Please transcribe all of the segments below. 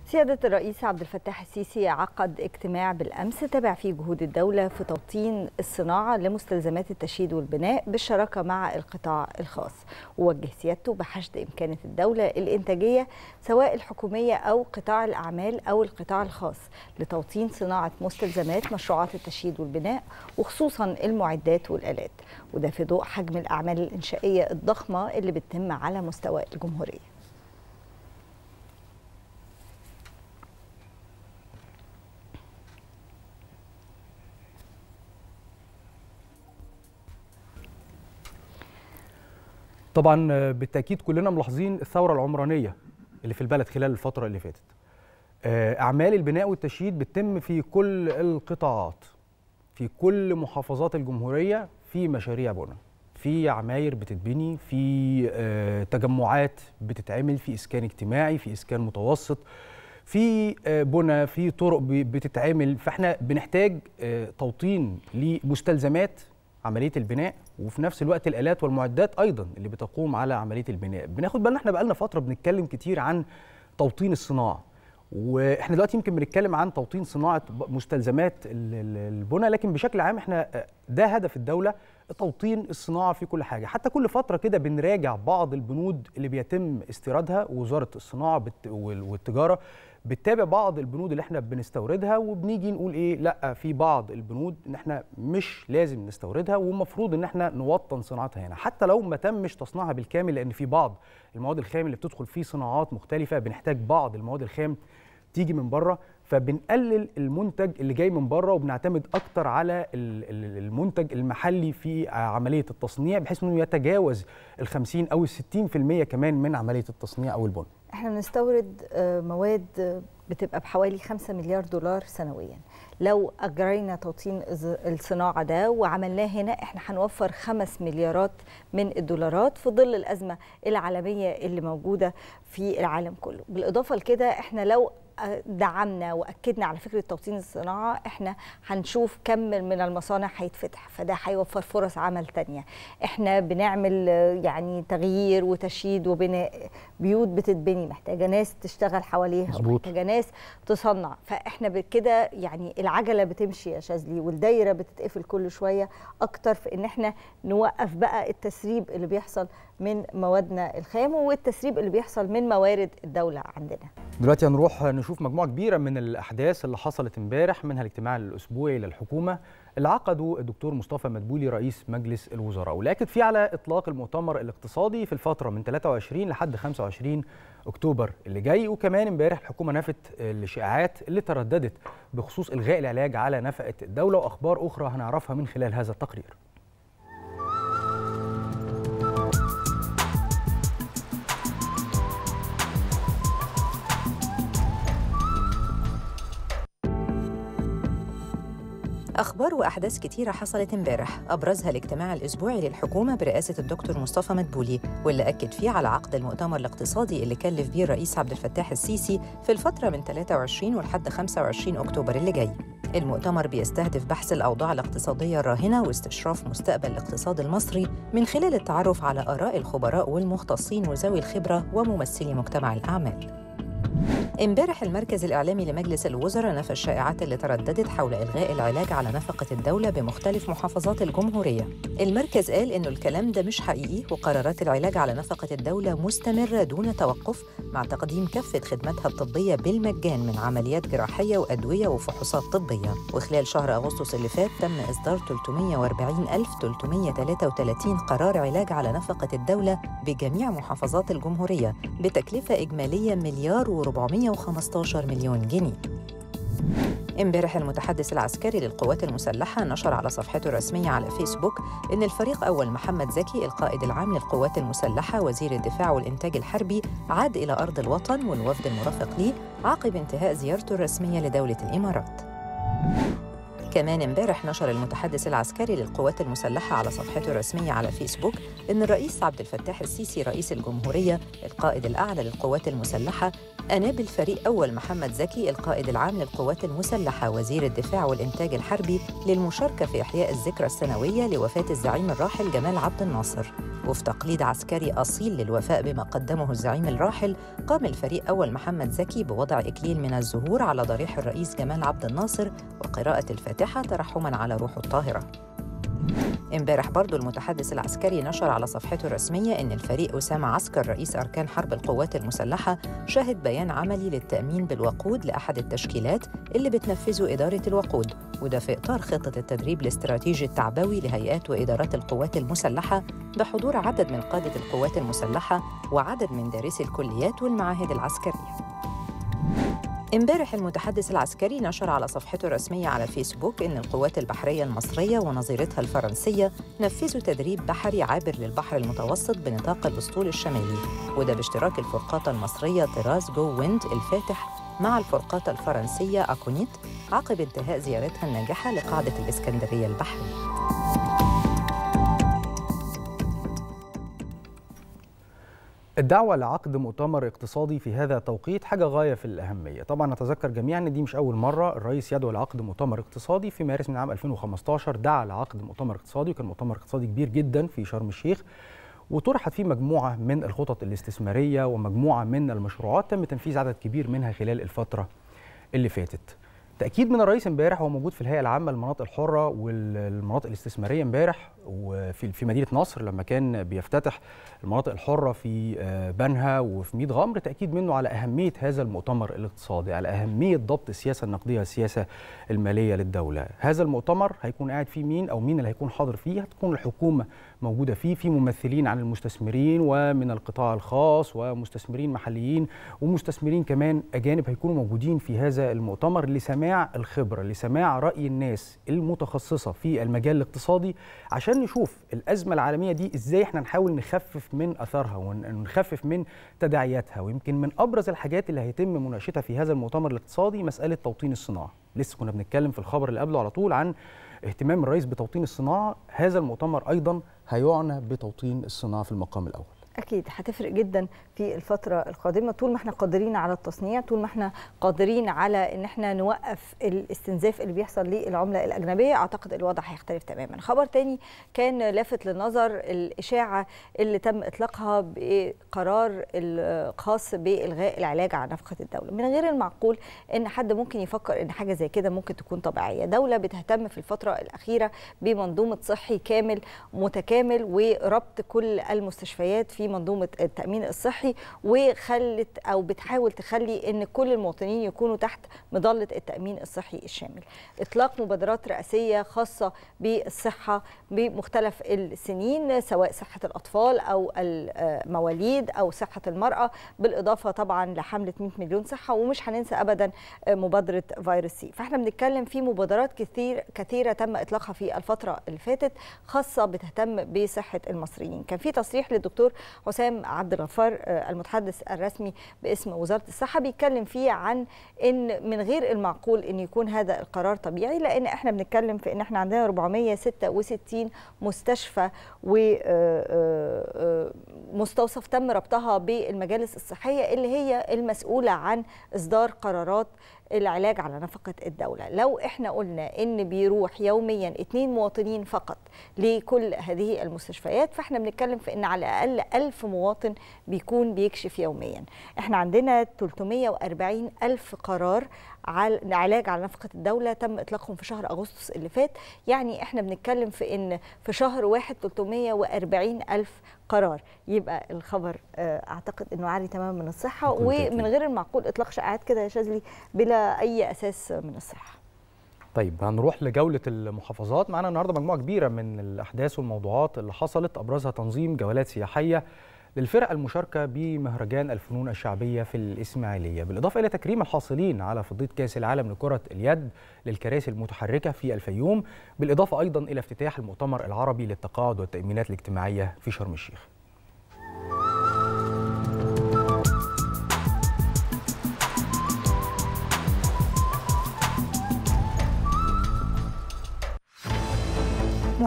سيادة الرئيس عبد الفتاح السيسي عقد اجتماع بالأمس تابع فيه جهود الدولة في توطين الصناعة لمستلزمات التشييد والبناء بالشراكة مع القطاع الخاص ووجه سيادته بحشد إمكانة الدولة الإنتاجية سواء الحكومية أو قطاع الأعمال أو القطاع الخاص لتوطين صناعة مستلزمات مشروعات التشييد والبناء وخصوصا المعدات والآلات وده في ضوء حجم الأعمال الإنشائية الضخمة اللي بتتم على مستوى الجمهورية طبعا بالتاكيد كلنا ملاحظين الثوره العمرانيه اللي في البلد خلال الفتره اللي فاتت اعمال البناء والتشييد بتتم في كل القطاعات في كل محافظات الجمهوريه في مشاريع بنى في عماير بتتبني في تجمعات بتتعمل في اسكان اجتماعي في اسكان متوسط في بنى في طرق بتتعمل فاحنا بنحتاج توطين لمستلزمات عمليه البناء وفي نفس الوقت الالات والمعدات ايضا اللي بتقوم على عمليه البناء بناخد بالنا احنا بقالنا فتره بنتكلم كتير عن توطين الصناعه واحنا دلوقتي يمكن بنتكلم عن توطين صناعه مستلزمات البنى لكن بشكل عام احنا ده هدف الدوله توطين الصناعه في كل حاجه حتى كل فتره كده بنراجع بعض البنود اللي بيتم استيرادها ووزاره الصناعه والتجاره بتتابع بعض البنود اللي احنا بنستوردها وبنيجي نقول ايه لا في بعض البنود ان احنا مش لازم نستوردها والمفروض ان احنا نوطن صناعتها هنا حتى لو ما تمش تصنيعها بالكامل لان في بعض المواد الخام اللي بتدخل في صناعات مختلفه بنحتاج بعض المواد الخام تيجي من بره فبنقلل المنتج اللي جاي من بره وبنعتمد اكتر على المنتج المحلي في عمليه التصنيع بحيث انه يتجاوز ال 50 او ال 60% كمان من عمليه التصنيع او البنى. احنا بنستورد مواد بتبقى بحوالي 5 مليار دولار سنويا لو اجرينا توطين الصناعه ده وعملناه هنا احنا هنوفر 5 مليارات من الدولارات في ظل الازمه العالميه اللي موجوده في العالم كله بالاضافه لكده احنا لو دعمنا واكدنا على فكره توطين الصناعه احنا هنشوف كم من المصانع هيتفتح فده هيوفر فرص عمل تانية احنا بنعمل يعني تغيير وتشييد وبناء بيوت بتتبني محتاجه ناس تشتغل حواليها مزبوط. ومحتاجه ناس تصنع فاحنا بكده يعني العجله بتمشي يا شاذلي والدايره بتتقفل كل شويه اكتر في ان احنا نوقف بقى التسريب اللي بيحصل من موادنا الخام والتسريب اللي بيحصل من موارد الدوله عندنا دلوقتي هنروح نشوف مجموعه كبيره من الاحداث اللي حصلت امبارح منها الاجتماع الاسبوعي للحكومه اللي عقده الدكتور مصطفى مدبولي رئيس مجلس الوزراء والاكد فيه على اطلاق المؤتمر الاقتصادي في الفتره من 23 لحد 25 اكتوبر اللي جاي وكمان امبارح الحكومه نفت الشائعات اللي ترددت بخصوص الغاء العلاج على نفقه الدوله واخبار اخرى هنعرفها من خلال هذا التقرير أخبار وأحداث كتيرة حصلت امبارح أبرزها الاجتماع الأسبوعي للحكومة برئاسة الدكتور مصطفى مدبولي واللي أكد فيه على عقد المؤتمر الاقتصادي اللي كلف بيه الرئيس عبد الفتاح السيسي في الفترة من 23 ولحد 25 أكتوبر اللي جاي المؤتمر بيستهدف بحث الأوضاع الاقتصادية الراهنة واستشراف مستقبل الاقتصاد المصري من خلال التعرف على آراء الخبراء والمختصين وذوي الخبرة وممثلي مجتمع الأعمال امبارح المركز الإعلامي لمجلس الوزراء نفى الشائعات اللي ترددت حول إلغاء العلاج على نفقة الدولة بمختلف محافظات الجمهورية. المركز قال إنه الكلام ده مش حقيقي وقرارات العلاج على نفقة الدولة مستمرة دون توقف مع تقديم كافة خدماتها الطبية بالمجان من عمليات جراحية وأدوية وفحوصات طبية. وخلال شهر أغسطس اللي فات تم إصدار 340333 قرار علاج على نفقة الدولة بجميع محافظات الجمهورية بتكلفة إجمالية مليار و415 مليون جنيه امبارح المتحدث العسكري للقوات المسلحة نشر على صفحته الرسمية على فيسبوك إن الفريق أول محمد زكي القائد العام للقوات المسلحة وزير الدفاع والإنتاج الحربي عاد إلى أرض الوطن والوفد المرافق ليه عقب انتهاء زيارته الرسمية لدولة الإمارات كمان امبارح نشر المتحدث العسكري للقوات المسلحة على صفحته الرسمية على فيسبوك إن الرئيس عبد الفتاح السيسي رئيس الجمهورية القائد الأعلى للقوات المسلحة أناب الفريق أول محمد زكي القائد العام للقوات المسلحة وزير الدفاع والإنتاج الحربي للمشاركة في إحياء الذكرى السنوية لوفاة الزعيم الراحل جمال عبد الناصر وفي تقليد عسكري أصيل للوفاء بما قدمه الزعيم الراحل قام الفريق أول محمد زكي بوضع إكليل من الزهور على ضريح الرئيس جمال عبد الناصر وقراءة الفاتحة ترحما على روحه الطاهرة امبارح برضو المتحدث العسكري نشر على صفحته الرسمية إن الفريق أسامة عسكر رئيس أركان حرب القوات المسلحة شهد بيان عملي للتأمين بالوقود لأحد التشكيلات اللي بتنفذه إدارة الوقود وده في إطار خطة التدريب الاستراتيجي التعبوي لهيئات وإدارات القوات المسلحة بحضور عدد من قادة القوات المسلحة وعدد من دارسي الكليات والمعاهد العسكرية امبارح المتحدث العسكري نشر على صفحته الرسمية على فيسبوك إن القوات البحرية المصرية ونظيرتها الفرنسية نفذوا تدريب بحري عابر للبحر المتوسط بنطاق الأسطول الشمالي وده باشتراك الفرقاطة المصرية طراز جو ويند الفاتح مع الفرقاطة الفرنسية أكونيت عقب انتهاء زيارتها الناجحة لقاعدة الإسكندرية البحرية الدعوة لعقد مؤتمر اقتصادي في هذا التوقيت حاجة غاية في الأهمية طبعا نتذكر جميعا أن دي مش أول مرة الرئيس يدعو لعقد مؤتمر اقتصادي في مارس من عام 2015 دعا لعقد مؤتمر اقتصادي وكان مؤتمر اقتصادي كبير جدا في شرم الشيخ وطرحت فيه مجموعة من الخطط الاستثمارية ومجموعة من المشروعات تم تنفيذ عدد كبير منها خلال الفترة اللي فاتت تأكيد من الرئيس امبارح هو موجود في الهيئة العامة للمناطق الحرة والمناطق الاستثمارية امبارح وفي في مدينة نصر لما كان بيفتتح المناطق الحرة في بنها وفي ميت غمر تأكيد منه على أهمية هذا المؤتمر الاقتصادي على أهمية ضبط السياسة النقدية والسياسة المالية للدولة هذا المؤتمر هيكون قاعد فيه مين أو مين اللي هيكون حاضر فيه هتكون الحكومة موجودة فيه في ممثلين عن المستثمرين ومن القطاع الخاص ومستثمرين محليين ومستثمرين كمان أجانب هيكونوا موجودين في هذا المؤتمر لسماع الخبرة لسماع رأي الناس المتخصصة في المجال الاقتصادي عشان نشوف الأزمة العالمية دي إزاي احنا نحاول نخفف من أثرها ونخفف من تداعياتها ويمكن من أبرز الحاجات اللي هيتم مناقشتها في هذا المؤتمر الاقتصادي مسألة توطين الصناعة لسه كنا بنتكلم في الخبر اللي قبله على طول عن اهتمام الرئيس بتوطين الصناعة هذا المؤتمر أيضا هيعنى بتوطين الصناعة في المقام الأول اكيد هتفرق جدا في الفتره القادمه طول ما احنا قادرين على التصنيع طول ما احنا قادرين على ان احنا نوقف الاستنزاف اللي بيحصل للعمله الاجنبيه اعتقد الوضع هيختلف تماما خبر تاني كان لافت للنظر الاشاعه اللي تم اطلاقها بقرار الخاص بالغاء العلاج على نفقه الدوله من غير المعقول ان حد ممكن يفكر ان حاجه زي كده ممكن تكون طبيعيه دوله بتهتم في الفتره الاخيره بمنظومه صحي كامل متكامل وربط كل المستشفيات في منظومه التامين الصحي وخلت او بتحاول تخلي ان كل المواطنين يكونوا تحت مظله التامين الصحي الشامل اطلاق مبادرات رئاسيه خاصه بالصحه بمختلف السنين سواء صحه الاطفال او المواليد او صحه المراه بالاضافه طبعا لحمله 100 مليون صحه ومش هننسى ابدا مبادره فيروس سي فاحنا بنتكلم في مبادرات كثير كثيره تم اطلاقها في الفتره اللي فاتت خاصه بتهتم بصحه المصريين كان في تصريح للدكتور حسام عبد الغفار المتحدث الرسمي باسم وزاره الصحه بيتكلم فيه عن ان من غير المعقول ان يكون هذا القرار طبيعي لان احنا بنتكلم في ان احنا عندنا 466 مستشفى ومستوصف تم ربطها بالمجالس الصحيه اللي هي المسؤوله عن اصدار قرارات العلاج على نفقة الدولة لو احنا قلنا ان بيروح يوميا اتنين مواطنين فقط لكل هذه المستشفيات فاحنا بنتكلم في ان على الاقل ألف مواطن بيكون بيكشف يوميا احنا عندنا 340 ألف قرار علاج على نفقة الدولة تم إطلاقهم في شهر أغسطس اللي فات يعني إحنا بنتكلم في إن في شهر واحد 340 ألف قرار يبقى الخبر أعتقد أنه عالي تماما من الصحة ومن غير المعقول إطلاق شائعات كده يا شاذلي بلا أي أساس من الصحة طيب هنروح لجولة المحافظات معانا النهاردة مجموعة كبيرة من الأحداث والموضوعات اللي حصلت أبرزها تنظيم جولات سياحية للفرق المشاركة بمهرجان الفنون الشعبية في الإسماعيلية بالإضافة إلى تكريم الحاصلين على فضية كأس العالم لكرة اليد للكراسي المتحركة في الفيوم بالإضافة أيضا إلى افتتاح المؤتمر العربي للتقاعد والتأمينات الاجتماعية في شرم الشيخ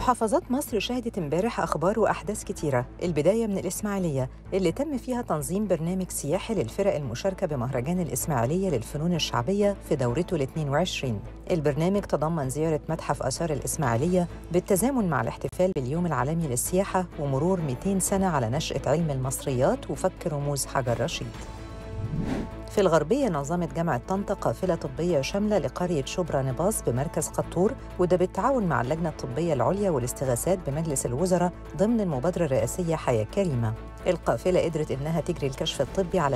محافظات مصر شهدت امبارح أخبار وأحداث كتيرة البداية من الإسماعيلية اللي تم فيها تنظيم برنامج سياحي للفرق المشاركة بمهرجان الإسماعيلية للفنون الشعبية في دورته ال 22 البرنامج تضمن زيارة متحف آثار الإسماعيلية بالتزامن مع الاحتفال باليوم العالمي للسياحة ومرور 200 سنة على نشأة علم المصريات وفك رموز حجر رشيد في الغربية نظمت جامعة طنطا قافلة طبية شاملة لقرية شبرا نباص بمركز قطور وده بالتعاون مع اللجنة الطبية العليا والاستغاثات بمجلس الوزراء ضمن المبادرة الرئاسية حياة كريمة القافلة قدرت إنها تجري الكشف الطبي على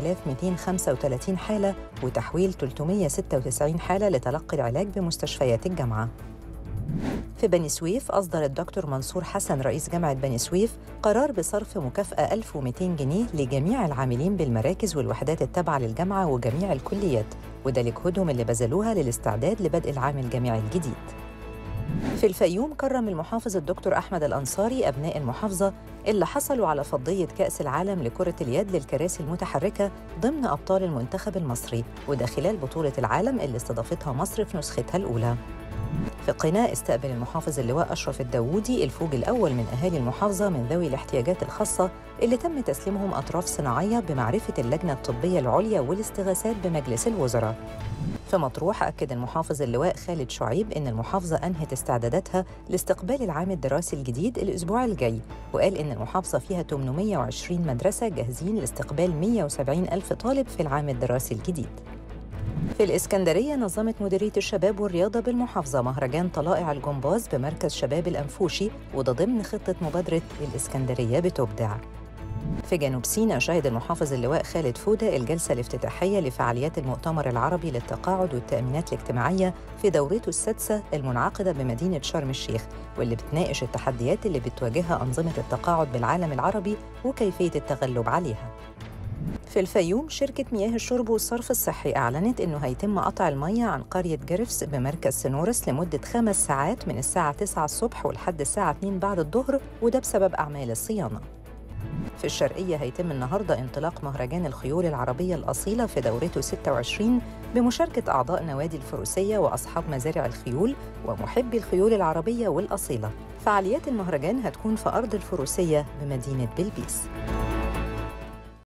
7235 حالة وتحويل 396 حالة لتلقي العلاج بمستشفيات الجامعة في بني سويف أصدر الدكتور منصور حسن رئيس جامعة بني سويف قرار بصرف مكافأة 1200 جنيه لجميع العاملين بالمراكز والوحدات التابعة للجامعة وجميع الكليات وده لجهودهم اللي بذلوها للاستعداد لبدء العام الجامعي الجديد في الفيوم كرم المحافظ الدكتور أحمد الأنصاري أبناء المحافظة اللي حصلوا على فضية كأس العالم لكرة اليد للكراسي المتحركة ضمن أبطال المنتخب المصري وده خلال بطولة العالم اللي استضافتها مصر في نسختها الأولى في قناة استقبل المحافظ اللواء أشرف الداوودي الفوج الأول من أهالي المحافظة من ذوي الاحتياجات الخاصة اللي تم تسليمهم أطراف صناعية بمعرفة اللجنة الطبية العليا والاستغاثات بمجلس الوزراء في مطروح أكد المحافظ اللواء خالد شعيب إن المحافظة أنهت استعداداتها لاستقبال العام الدراسي الجديد الأسبوع الجاي وقال إن المحافظة فيها 820 مدرسة جاهزين لاستقبال 170 ألف طالب في العام الدراسي الجديد في الإسكندرية نظمت مديرية الشباب والرياضة بالمحافظة مهرجان طلائع الجمباز بمركز شباب الأنفوشي وده ضمن خطة مبادرة الإسكندرية بتبدع في جنوب سيناء شهد المحافظ اللواء خالد فودة الجلسة الافتتاحية لفعاليات المؤتمر العربي للتقاعد والتأمينات الاجتماعية في دورته السادسة المنعقدة بمدينة شرم الشيخ واللي بتناقش التحديات اللي بتواجهها أنظمة التقاعد بالعالم العربي وكيفية التغلب عليها في الفيوم شركة مياه الشرب والصرف الصحي أعلنت إنه هيتم قطع المياه عن قرية جرفس بمركز سنورس لمدة خمس ساعات من الساعة 9 الصبح ولحد الساعة 2 بعد الظهر وده بسبب أعمال الصيانة. في الشرقية هيتم النهاردة انطلاق مهرجان الخيول العربية الأصيلة في دورته 26 بمشاركة أعضاء نوادي الفروسية وأصحاب مزارع الخيول ومحبي الخيول العربية والأصيلة. فعاليات المهرجان هتكون في أرض الفروسية بمدينة بلبيس.